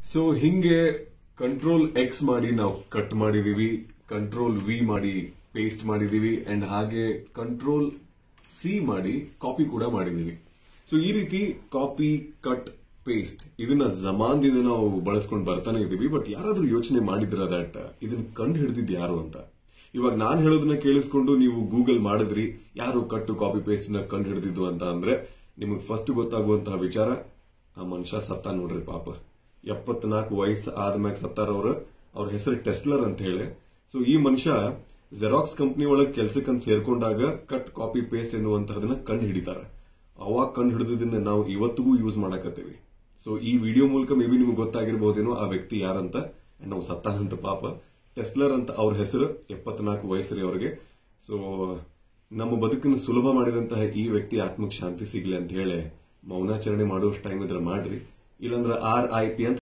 so ಹಿಂಗೆ control X ಮಾಡಿ ನಾವು ಕಟ್ ಮಾಡಿದೀವಿ ಕಂಟ್ರೋಲ್ ವಿ ಮಾಡಿ ಪೇಸ್ಟ್ ಮಾಡಿದೀವಿ ಅಂಡ್ ಹಾಗೆ ಕಂಟ್ರೋಲ್ ಸಿ ಮಾಡಿ ಕಾಪಿ ಕೂಡ ಮಾಡಿದೀವಿ ಸೊ ಈ ರೀತಿ ಕಾಪಿ ಕಟ್ ಪೇಸ್ಟ್ ಇದನ್ನ ಜಮಾನ್ದಿಂದ ನಾವು ಬಳಸ್ಕೊಂಡು ಬರ್ತಾನೆ ಇದೀವಿ ಬಟ್ ಯಾರಾದ್ರೂ ಯೋಚನೆ ಮಾಡಿದ್ರ ದಟ್ ಇದನ್ನ ಕಂಡು ಹಿಡಿದಿದ್ ಯಾರು ಅಂತ ಇವಾಗ ನಾನು ಹೇಳೋದನ್ನ ಕೇಳಿಸ್ಕೊಂಡು ನೀವು ಗೂಗಲ್ ಮಾಡಿದ್ರಿ ಯಾರು ಕಟ್ಟು ಕಾಪಿ ಪೇಸ್ಟ್ ನ ಕಂಡು ಹಿಡಿದಿದ್ದು ಅಂತ ಅಂದ್ರೆ ನಿಮಗೆ ಫಸ್ಟ್ ಗೊತ್ತಾಗುವಂತಹ ವಿಚಾರ ಆ ಮನುಷ್ಯ ಸತ್ತ ನೋಡ್ರಿ ಪಾಪ ಎಪ್ಪತ್ನಾಲ್ಕು ವಯಸ್ಸು ಆದ್ಮ್ಯಾಗ ಸತ್ತಾರವ್ರ ಅವ್ರ ಹೆಸರು ಟೆಸ್ಲರ್ ಅಂತ ಹೇಳಿ ಸೊ ಈ ಮನುಷ್ಯ ಜೆರಾಕ್ಸ್ ಕಂಪನಿ ಒಳಗೆ ಕೆಲ್ಸಕ್ಕಂತ ಸೇರ್ಕೊಂಡಾಗ ಕಟ್ ಕಾಪಿ ಪೇಸ್ಟ್ ಎನ್ನುವಂತಹದನ್ನ ಕಂಡು ಹಿಡಿತಾರ ಅವಾಗ ಕಂಡು ಹಿಡಿದನ್ನ ನಾವು ಇವತ್ತಿಗೂ ಯೂಸ್ ಮಾಡಕತ್ತೀವಿ ಸೊ ಈ ವಿಡಿಯೋ ಮೂಲಕ ಮೇ ಬಿ ನಿಮ್ಗೆ ಗೊತ್ತಾಗಿರ್ಬೋದೇನೋ ಆ ವ್ಯಕ್ತಿ ಯಾರಂತ and ನಾವು ಸತ್ತಾನಂತ ಪಾಪ ಟೆಸ್ಲರ್ ಅಂತ ಅವ್ರ ಹೆಸರು ಎಪ್ಪತ್ನಾಲ್ಕು ವಯಸ್ಸರಿ ಅವ್ರಿಗೆ ಸೊ ನಮ್ಮ ಬದುಕನ್ನು ಸುಲಭ ಮಾಡಿದಂತಹ ಈ ವ್ಯಕ್ತಿ ಆತ್ಮಕ್ಕೆ ಶಾಂತಿ ಸಿಗ್ಲಿ ಅಂತ ಹೇಳಿ ಮೌನಾಚರಣೆ ಮಾಡುವಷ್ಟು ಟೈಮ್ ಇದ್ರೆ ಮಾಡ್ರಿ ಇಲ್ಲಾಂದ್ರೆ ಆರ್ ಐ ಪಿ ಅಂತ